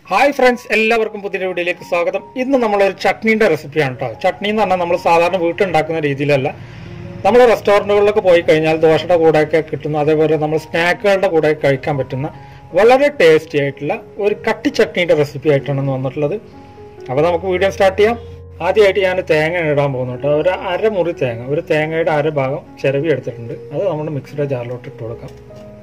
hi friends എല്ലാവർക്കും പുതിയ വീഡിയോയിലേക്ക് സ്വാഗതം ഇന്ന് നമ്മളൊരു ചട്നീൻ്റെ റെസിപ്പിയാണ് കേട്ടോ ചട്നി എന്ന് പറഞ്ഞാൽ നമ്മൾ സാധാരണ വീട്ടിലുണ്ടാക്കുന്ന രീതിയിലല്ല നമ്മൾ റെസ്റ്റോറൻറ്റുകളിലൊക്കെ പോയി കഴിഞ്ഞാൽ ദോശയുടെ കൂടെയൊക്കെ കിട്ടുന്ന അതേപോലെ നമ്മൾ സ്നാക്കുകളുടെ കൂടെ കഴിക്കാൻ പറ്റുന്ന വളരെ ടേസ്റ്റി ആയിട്ടുള്ള ഒരു കട്ടി ചട്നീൻ്റെ റെസിപ്പി ആയിട്ടാണ് ഇന്ന് വന്നിട്ടുള്ളത് അപ്പോൾ നമുക്ക് വീഡിയോ സ്റ്റാർട്ട് ചെയ്യാം ആദ്യമായിട്ട് ഞാൻ തേങ്ങ ഇടാൻ പോകുന്നു കേട്ടോ ഒരു അരമുറി തേങ്ങ ഒരു തേങ്ങയുടെ അര ഭാഗം ചിരവി എടുത്തിട്ടുണ്ട് അത് നമ്മൾ മിക്സിയുടെ ജാറിലോട്ട് ഇട്ട് കൊടുക്കാം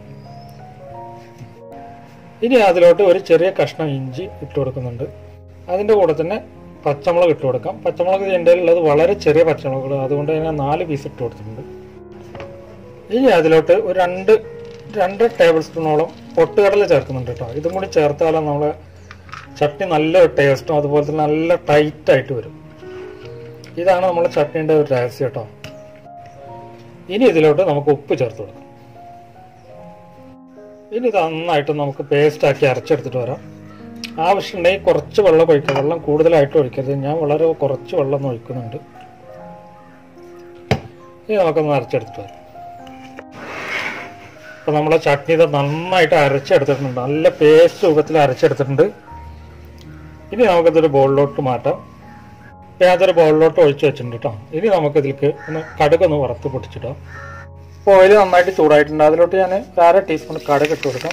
ഇനി അതിലോട്ട് ഒരു ചെറിയ കഷ്ണം ഇഞ്ചി ഇട്ട് കൊടുക്കുന്നുണ്ട് അതിൻ്റെ കൂടെ തന്നെ പച്ചമുളക് ഇട്ട് കൊടുക്കാം പച്ചമുളക് എൻ്റെ ഉള്ളത് വളരെ ചെറിയ പച്ചമുളകുകൾ അതുകൊണ്ട് തന്നെ നാല് പീസ് ഇട്ട് കൊടുത്തിട്ടുണ്ട് ഇനി അതിലോട്ട് ഒരു രണ്ട് രണ്ട് ടേബിൾ സ്പൂണോളം പൊട്ടുകടല ചേർക്കുന്നുണ്ട് കേട്ടോ ഇതും കൂടി ചേർത്താലും നമ്മൾ ചട്നി നല്ല ടേസ്റ്റും അതുപോലെ തന്നെ നല്ല ടൈറ്റ് ആയിട്ട് വരും ഇതാണ് നമ്മുടെ ചട്നീൻ്റെ ഒരു രഹസ്യം കേട്ടോ ഇനി ഇതിലോട്ട് നമുക്ക് ഉപ്പ് ചേർത്ത് കൊടുക്കാം ഇനി ഇത് നന്നായിട്ട് നമുക്ക് പേസ്റ്റ് ആക്കി അരച്ചെടുത്തിട്ട് വരാം ആവശ്യമുണ്ടെങ്കിൽ കുറച്ച് വെള്ളം ഒഴിക്കുക വെള്ളം കൂടുതലായിട്ട് ഒഴിക്കരുത് ഞാൻ വളരെ കുറച്ച് വെള്ളം ഒന്ന് ഒഴിക്കുന്നുണ്ട് ഇനി നമുക്കൊന്ന് അരച്ചെടുത്തിട്ട് വരാം ഇപ്പം നമ്മളെ ചട്നി ഇത് നന്നായിട്ട് അരച്ചെടുത്തിട്ടുണ്ട് നല്ല പേസ്റ്റ് രൂപത്തിൽ അരച്ചെടുത്തിട്ടുണ്ട് ഇനി നമുക്കിതൊരു ബോളിലോട്ട് മാറ്റാം ഇപ്പം അതൊരു ബോളിലോട്ട് ഒഴിച്ച് വെച്ചിട്ടുണ്ട് കേട്ടോ ഇനി നമുക്കിതിലേക്ക് ഒന്ന് കടുകൊന്ന് വറുത്ത് പൊട്ടിച്ചിടാം അപ്പോൾ ഓയിൽ നന്നായിട്ട് ചൂടായിട്ടുണ്ട് അതിലോട്ട് ഞാൻ അര ടീസ്പൂൺ കടുക് ഇട്ട് കൊടുക്കാം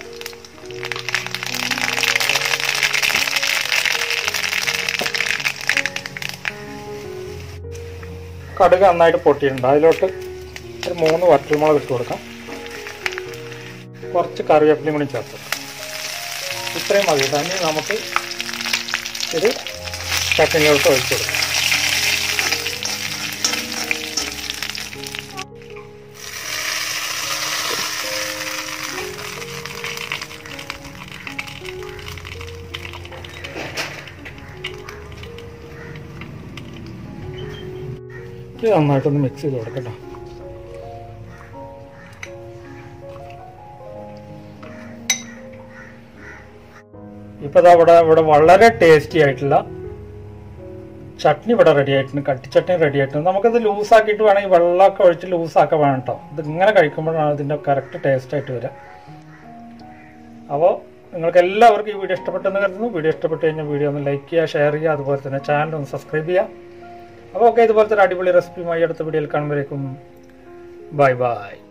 കടുക് നന്നായിട്ട് പൊട്ടിയിട്ടുണ്ട് അതിലോട്ട് ഒരു മൂന്ന് വറ്റൽമുളക് ഇട്ട് കൊടുക്കാം കുറച്ച് കറിവേപ്പിലയും കൂടി ചേർത്ത് ഇത്രയും മതി തന്നെ നമുക്ക് ഇത് ചട്ടിനിലോട്ട് ഒഴിച്ചു കൊടുക്കാം ഇത് നന്നായിട്ടൊന്ന് മിക്സ് ചെയ്ത് കൊടുക്കട്ടോ ഇപ്പൊ ദാ ഇവിടെ ഇവിടെ വളരെ ടേസ്റ്റി ആയിട്ടുള്ള ചട്നി ഇവിടെ റെഡി ആയിട്ടുണ്ട് കട്ടി ചട്നി റെഡി ആയിട്ടുണ്ട് നമുക്കിത് ലൂസ് ആക്കിയിട്ട് വേണമെങ്കിൽ വെള്ളമൊക്കെ ഒഴിച്ച് ലൂസ് ആക്കാൻ വേണം കേട്ടോ ഇത് ഇങ്ങനെ കഴിക്കുമ്പോഴാണ് ഇതിന്റെ കറക്റ്റ് ടേസ്റ്റ് ആയിട്ട് വരിക അപ്പോൾ നിങ്ങൾക്ക് എല്ലാവർക്കും ഈ വീഡിയോ ഇഷ്ടപ്പെട്ടെന്ന് കരുതുന്നു വീഡിയോ ഇഷ്ടപ്പെട്ട് കഴിഞ്ഞാൽ വീഡിയോ ഒന്ന് ലൈക്ക് ചെയ്യുക ഷെയർ ചെയ്യുക അതുപോലെ തന്നെ ചാനൽ ഒന്ന് സബ്സ്ക്രൈബ് ചെയ്യുക അപ്പോൾ ഓക്കെ ഇതുപോലത്തെ ഒരു അടിപൊളി റെസിപ്പിയുമായി അടുത്ത വീഡിയോയിൽ കാണുമ്പോഴേക്കും ബൈ ബൈ